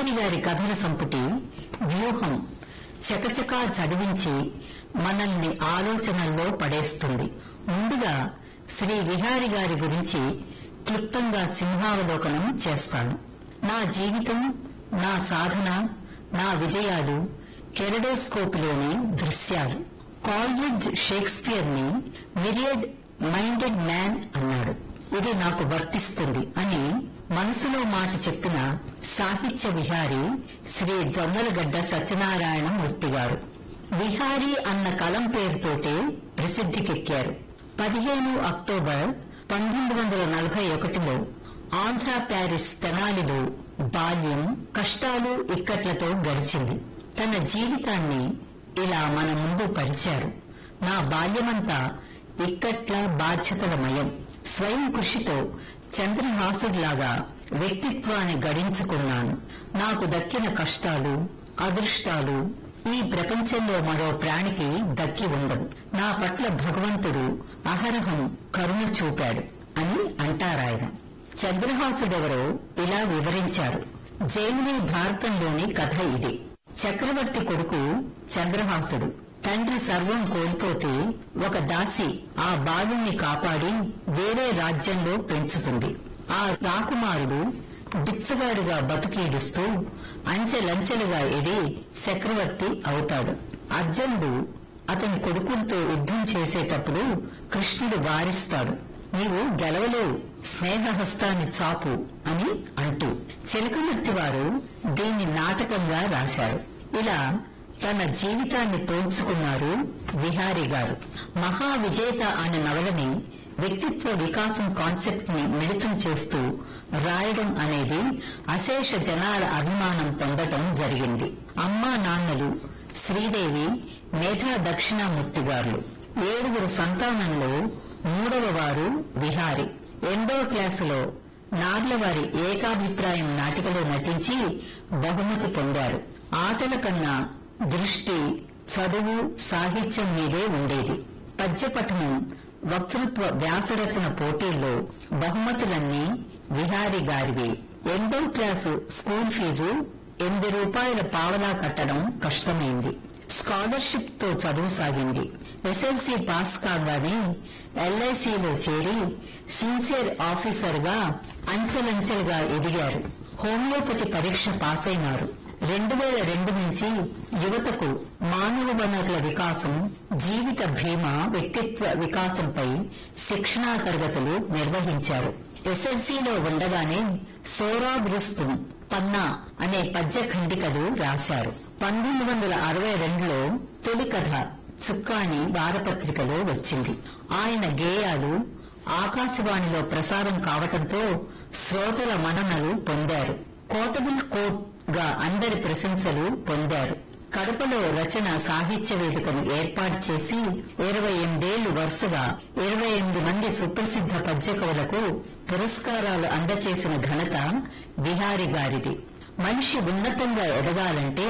విహారి గారి కథల సంపుటి వ్యూహం చకచకా చదివించి మనల్ని ఆలోచనల్లో పడేస్తుంది ముందుగా శ్రీ విహారి గారి గురించి క్లుప్తంగా సింహావలోకనం చేస్తాను నా జీవితం నా సాధన నా విజయాలు కెరడోస్కోప్లోని దృశ్యాలు కాల్రిడ్జ్ షేక్స్పియర్ ని మిరియడ్ మైండెడ్ మ్యాన్ అన్నాడు ఇది నాకు వర్తిస్తుంది అని మనసులో మాట చెప్పిన సాహిత్య విహారి శ్రీ జొన్నలగడ్డ సత్యనారాయణ మూర్తి గారు విహారీ అన్న కలం పేరుతోటే ప్రసిద్ధికెక్కారు పదిహేను అక్టోబర్ పంతొమ్మిది వందల నలభై ఒకటిలో ఆంధ్ర ప్యారిస్ తెనాలిలో బాల్యం కష్టాలు ఇక్కట్లతో గడిచింది తన జీవితాన్ని ఇలా మన ముందు పరిచారు నా బాల్యమంతా ఇక్కట్ల బాధ్యతలమయం స్వయం కృషితో చంద్రహాసుడిలాగా వ్యక్తిత్వాన్ని గడించుకున్నాను నాకు దక్కిన కష్టాలు అదృష్టాలు ఈ ప్రపంచంలో మరో ప్రాణికి దక్కి ఉండవు నా పట్ల భగవంతుడు అహరహం కరుణ చూపాడు అని అంటారాయన చంద్రహాసుడెవరో ఇలా వివరించారు జైమిని భారతంలోని కథ ఇది చక్రవర్తి కొడుకు చంద్రహాసుడు తండ్రి సర్వం కోల్పోతే ఒక దాసి ఆ బాలుణ్ణి కాపాడి వేరే రాజ్యంలో పెంచుతుంది ఆ రాకుమారుడు బిచ్చగాడుగా బతుకీడుస్తూ అంచెలంచెలుగా ఎది చక్రవర్తి అవుతాడు అర్జునుడు అతని కొడుకులతో యుద్ధం చేసేటప్పుడు కృష్ణుడు వారిస్తాడు నీవు గెలవలేవు స్నేహహస్తాన్ని చాపు అని అంటూ చిలకమర్తి వారు దీన్ని నాటకంగా రాశారు ఇలా తన జీవితాన్ని పోల్చుకున్నారు విహారీ గారు మహా విజేత అనే నవలని వ్యక్తిత్వ వికాసం కాన్సెప్ట్ ని మిళితం చేస్తూ రాయడం అనేది అశేష జనాల అభిమానం పొందటం జరిగింది అమ్మా నాన్నలు శ్రీదేవి మేధా దక్షిణామూర్తి గారు ఏడుగురు సంతానంలో మూడవ వారు విహారి రెండవ క్లాసులో నార్లవారి ఏకాభిప్రాయం నాటికలో నటించి బహుమతి పొందారు ఆటల కన్నా దృష్టి చదువు సాహిత్యం మీదే ఉండేది పద్యపఠనం వక్తృత్వ వ్యాసరచన పోటీల్లో బహుమతులన్నీ విహారి గారివి రెండో క్లాసు స్కూల్ ఫీజు ఎనిమిది రూపాయల పావలా కట్టడం కష్టమైంది స్కాలర్షిప్ తో చదువు సాగింది ఎస్ఎల్సీ పాస్ కాగానే ఎల్ఐసిలో చేరి సిన్సియర్ ఆఫీసర్ గా అంచెలంచెలుగా ఎదిగారు హోమియోపతి పరీక్ష పాస్ అయినారు రెండు వేల రెండు నుంచి యువతకు మానవ వనరుల వికాసం జీవిత భీమా వ్యక్తిత్వ వికాసంపై శిక్షణా తరగతులు నిర్వహించారు ఎస్ఎల్సీలో ఉండగానే సోరాబృస్తుం పన్నా అనే పద్య ఖండికలు రాశారు పంతొమ్మిది వందల అరవై రెండులో తొలి కథ చుక్కాని వారపత్రికలో వచ్చింది ఆయన గేయాలు ఆకాశవాణిలో ప్రసారం కావటంతో శ్రోతల మన్ననలు పొందారు కోటబుల్ కోట్ గా అందరి ప్రశంసలు పొందారు కడపలో రచన సాహిత్య వేదికను ఏర్పాటు చేసి ఇరవై ఎనిమిదేళ్లు వరుసగా ఇరవై ఎనిమిది మంది సుప్రసిద్ధ పద్య కవులకు పురస్కారాలు అందచేసిన ఘనత బిహారీ గారిది మనిషి ఉన్నతంగా ఎదగాలంటే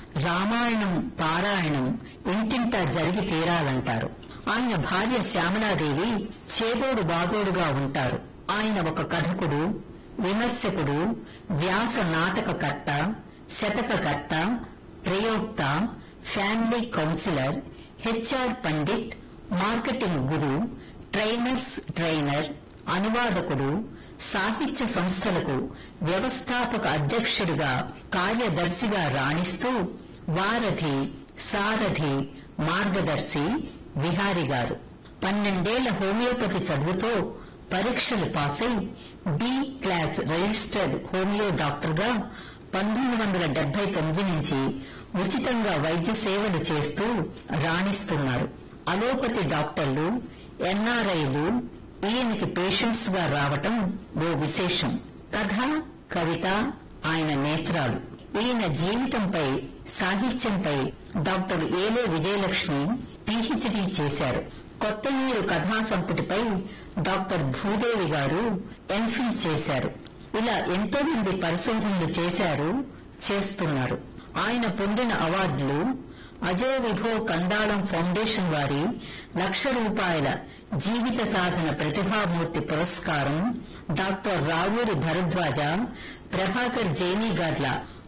రామాయణం పారాయణం ఇంటింటా జరిగి తీరాలంటారు ఆయన భార్య శ్యామలాదేవి చేదోడు బాగోడుగా ఉంటారు ఆయన ఒక కథకుడు విమర్శకుడు వ్యాస నాటకకర్త శతకకర్త ప్రయోక్త family counsellor HR pandit marketing guru trainers trainer అనువాదకుడు సాహిత్య సంస్థలకు వ్యవస్థాపక అధ్యక్షుడిగా కార్యదర్శిగా రాణిస్తూ వారధి సారథి మార్గదర్శి విహారి గారు పన్నెండేళ్ల హోమియోపతి చదువుతో పరీక్షలు పాసై B class registered homeo doctor గా పంతొమ్మిది వందల డెబ్బై తొమ్మిది నుంచి ఉచితంగా వైద్య సేవలు చేస్తూ రాణిస్తున్నారు అలోపతి డాక్టర్లు ఎన్ఆర్ఐలు ఈయనకి పేషెంట్స్ గా రావటం ఓ విశేషం కథ కవిత ఆయన నేత్రాలు ఈయన జీవితంపై సాహిత్యంపై డాక్టర్ ఏలే విజయలక్ష్మి పీహెచ్డీ చేశారు కొత్త నీరు కథా సంపుటిపై డాక్టర్ భూదేవి గారు ఎంఫిల్ చేశారు ఇలా ఎంతో మంది పరిశోధనలు చేశారు చేస్తున్నారు ఆయన పొందిన అవార్డులు అజో విభో కందాళం ఫౌండేషన్ వారి లక్ష రూపాయల జీవిత సాధన ప్రతిభామూర్తి పురస్కారం డాక్టర్ రావూరి భరద్వాజ ప్రభాకర్ జైనీ గార్ల